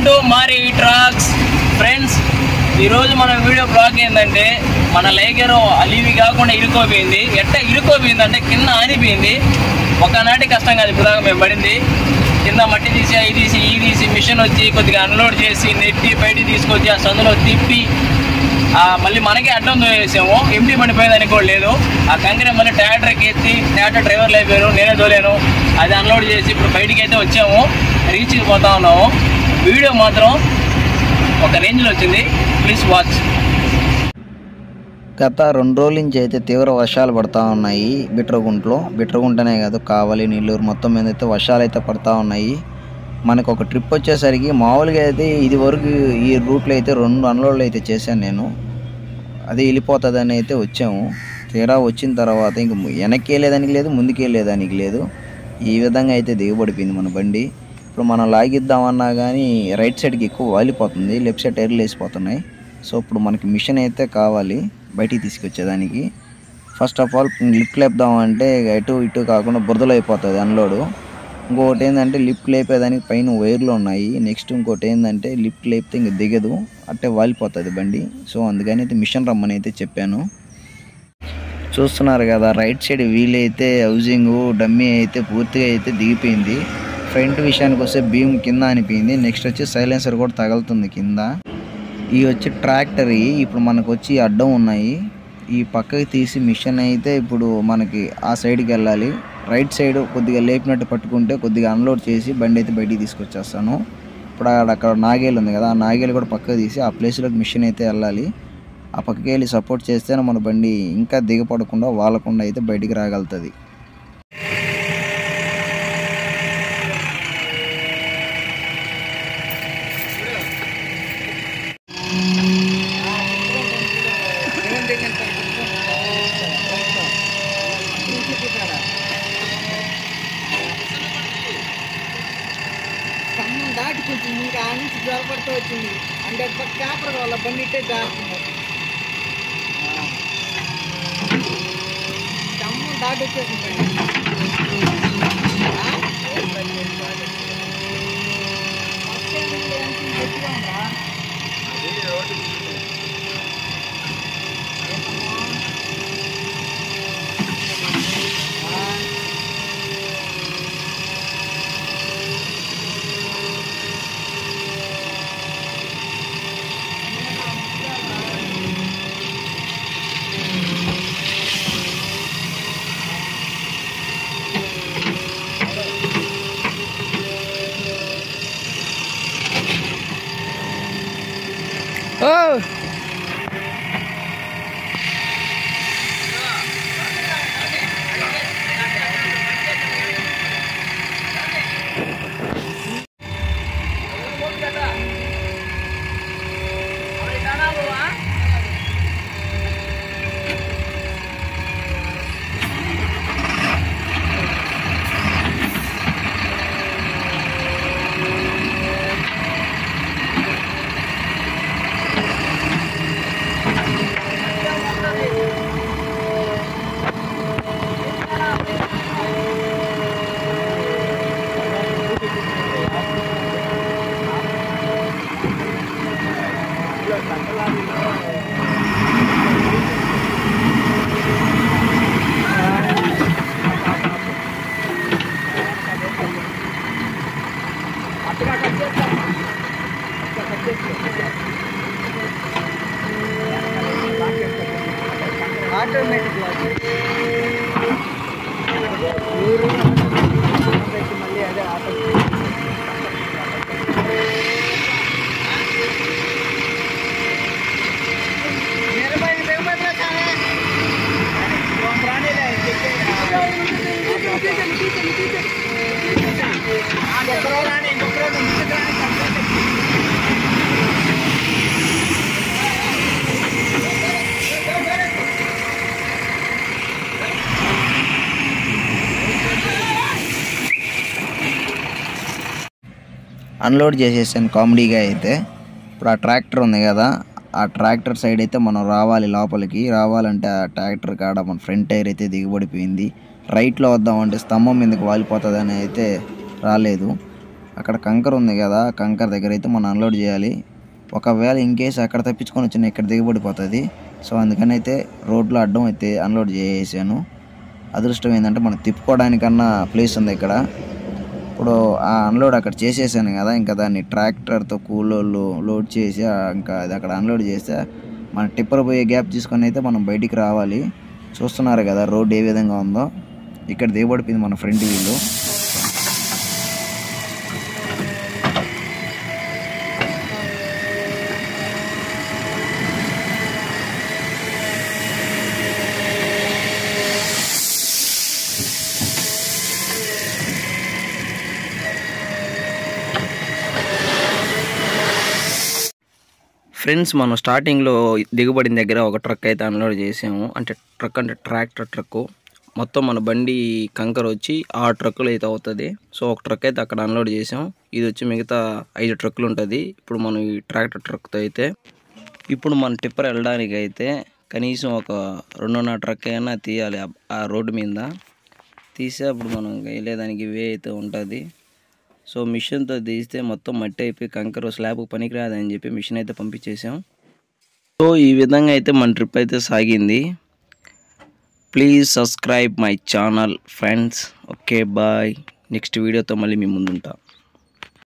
To మారి tracks friends ఈరోజు మన వీడియో బ్లాగ్ ఏంటంటే మన లేగర్ అలివి కాకుండా ఇరుకోపోయింది ఎట్ట ఇరుకోపోయింది అంటే కింద ఆనిపోయింది ఒకనాటి కష్టం కాదు ఇప్పుడు దాకా మేము పడింది కింద మట్టి తీసి అవి తీసి ఈ తీసి మిషన్ వచ్చి కొద్దిగా అన్లోడ్ చేసి నెట్టి బయటికి తీసుకొచ్చి ఆ సందులో తిప్పి ఆ మళ్ళీ మనకి అడ్డం వేసాము ఎంటీ పడిపోయిందని కూడా లేదు ఆ కంకర మళ్ళీ ట్రాక్టర్కి ఎత్తి ట్రాక్టర్ డ్రైవర్లు అయిపోయారు నేనే తోలేను అది అన్లోడ్ చేసి ఇప్పుడు బయటికి అయితే వచ్చాము రీచ్కి పోతా ఉన్నాము వీడియో మాత్రం ఒక రేంజ్లో వచ్చింది ప్లీజ్ వాచ్ గత రెండు రోజుల నుంచి అయితే తీవ్ర వర్షాలు పడతా ఉన్నాయి బిట్రగుంటలో బిట్రగుంటనే కాదు కావలి నెల్లూరు మొత్తం మీద అయితే వర్షాలు అయితే పడతా ఉన్నాయి మనకు ఒక ట్రిప్ వచ్చేసరికి మామూలుగా అయితే ఇది వరకు ఈ రూట్లో అయితే రెండు అన్లోడ్లు అయితే చేశాను నేను అది వెళ్ళిపోతుందని అయితే వచ్చాము తీరా వచ్చిన తర్వాత ఇంక వెనక్కి వెళ్ళేదానికి లేదు ముందుకు వెళ్ళేదానికి లేదు ఈ విధంగా అయితే దిగబడిపోయింది మన బండి ఇప్పుడు మనం లాగిద్దామన్నా కానీ రైట్ సైడ్కి ఎక్కువ వాలిపోతుంది లెఫ్ట్ సైడ్ టైర్లు వేసిపోతున్నాయి సో ఇప్పుడు మనకి మిషన్ అయితే కావాలి బయటికి తీసుకొచ్చేదానికి ఫస్ట్ ఆఫ్ ఆల్ లిఫ్ట్ లేపుదామంటే ఇటు ఇటు కాకుండా బురదలో అయిపోతుంది అన్లోడు ఇంకొకటి ఏంటంటే లిఫ్ట్ లేపేదానికి పైన వైర్లు ఉన్నాయి నెక్స్ట్ ఇంకోటి ఏంటంటే లిఫ్ట్ లేపితే ఇంక దిగదు అట్టే వాలిపోతుంది బండి సో అందుకని అయితే మిషన్ రమ్మని అయితే చెప్పాను చూస్తున్నారు కదా రైట్ సైడ్ వీల్ అయితే హౌజింగ్ డమ్మీ అయితే పూర్తిగా అయితే దిగిపోయింది ఫ్రంట్ విషయానికి వస్తే బీమ్ కింద అనిపోయింది నెక్స్ట్ వచ్చి సైలెన్సర్ కూడా తగులుతుంది కింద ఇవి వచ్చి ట్రాక్టర్ ఇప్పుడు మనకు వచ్చి అడ్డం ఉన్నాయి ఈ పక్కకి తీసి మిషన్ అయితే ఇప్పుడు మనకి ఆ సైడ్కి వెళ్ళాలి రైట్ సైడ్ కొద్దిగా లేపినట్టు పట్టుకుంటే కొద్దిగా అన్లోడ్ చేసి బండి అయితే బయటికి తీసుకొచ్చేస్తాను ఇప్పుడు ఆడ అక్కడ నాగేలు ఉంది కదా ఆ నాగేలు కూడా పక్కకు తీసి ఆ ప్లేస్లోకి మిషన్ అయితే వెళ్ళాలి ఆ పక్కకి వెళ్ళి సపోర్ట్ చేస్తేనే మన బండి ఇంకా దిగపడకుండా వాలకుండా అయితే బయటికి రాగలుగుతుంది ఖమ్మం దాటి కొంచెం ఇంకా ఆ నుంచి జ్వరపడుతూ వచ్చింది అంటే పక్క కాపర్ వాళ్ళ బండి ఇట్టే దాటుతుంది ఖమ్మం దాటి వచ్చేసింది బండి ఆ? ఫస్ట్ టైం ఇది ఎంత గట్టిగా ఉందా? ఆ. ఆటోమేటిక్ మీరు మళ్ళీ అదే ఆటో నిలబడి నిలబడి కానీ ప్రాణిలే ఇంకొకరు రాని ఇంకొకరు ముందుకు రాని అన్లోడ్ చేసేసాను కామెడీగా అయితే ఇప్పుడు ఆ ట్రాక్టర్ ఉంది కదా ఆ ట్రాక్టర్ సైడ్ అయితే మనం రావాలి లోపలికి రావాలంటే ఆ ట్రాక్టర్ కాడ మన ఫ్రంట్ టైర్ అయితే దిగబడిపోయింది రైట్లో వద్దామంటే స్తంభం మీదకి వాలిపోతుందని అయితే రాలేదు అక్కడ కంకర్ ఉంది కదా ఆ కంకర్ దగ్గర అయితే మనం అన్లోడ్ చేయాలి ఒకవేళ ఇన్ కేసు అక్కడ తప్పించుకొని వచ్చిన ఇక్కడ దిగబడిపోతుంది సో అందుకని అయితే రోడ్లో అడ్డం అయితే అన్లోడ్ చేసేసాను అదృష్టం ఏంటంటే మనం తిప్పుకోవడానికన్నా ప్లేస్ ఉంది ఇక్కడ ఇప్పుడు ఆ అన్లోడ్ అక్కడ చేసేసాను కదా ఇంకా దాన్ని ట్రాక్టర్తో కూలోళ్ళు లోడ్ చేసి ఆ ఇంకా అది అక్కడ అన్లోడ్ చేస్తే మన టిప్పర్ పోయే గ్యాప్ తీసుకొని అయితే మనం బయటికి రావాలి చూస్తున్నారు కదా రోడ్ ఏ విధంగా ఉందో ఇక్కడ దిగబడిపోయింది మన ఫ్రంట్ వీళ్ళు ఫ్రెండ్స్ మనం స్టార్టింగ్లో దిగుబడిన దగ్గర ఒక ట్రక్ అయితే అన్లోడ్ చేసాము అంటే ట్రక్ అంటే ట్రాక్టర్ ట్రక్ మొత్తం మన బండి కంకర్ వచ్చి ఆ ట్రక్కులు అయితే అవుతుంది సో ఒక ట్రక్ అయితే అక్కడ అన్లోడ్ చేసాం ఇది వచ్చి మిగతా ఐదు ట్రక్కులు ఉంటుంది ఇప్పుడు మనం ఈ ట్రాక్టర్ ట్రక్తో అయితే ఇప్పుడు మన టిప్పర్ వెళ్ళడానికి అయితే కనీసం ఒక రెండున్నర ట్రక్ అయినా తీయాలి ఆ- ఆ రోడ్డు మీద తీసే అప్పుడు మనం వెళ్ళేదానికి వే అయితే ఉంటుంది సో మిషన్తో తీస్తే మొత్తం మట్టి అయిపోయి కంకర స్లాబ్ పనికిరాదని చెప్పి మిషన్ అయితే పంపించేసాం సో ఈ విధంగా అయితే మన ట్రిప్ అయితే సాగింది please subscribe my channel friends okay bye next వీడియోతో మళ్ళీ మీ ముందుంటా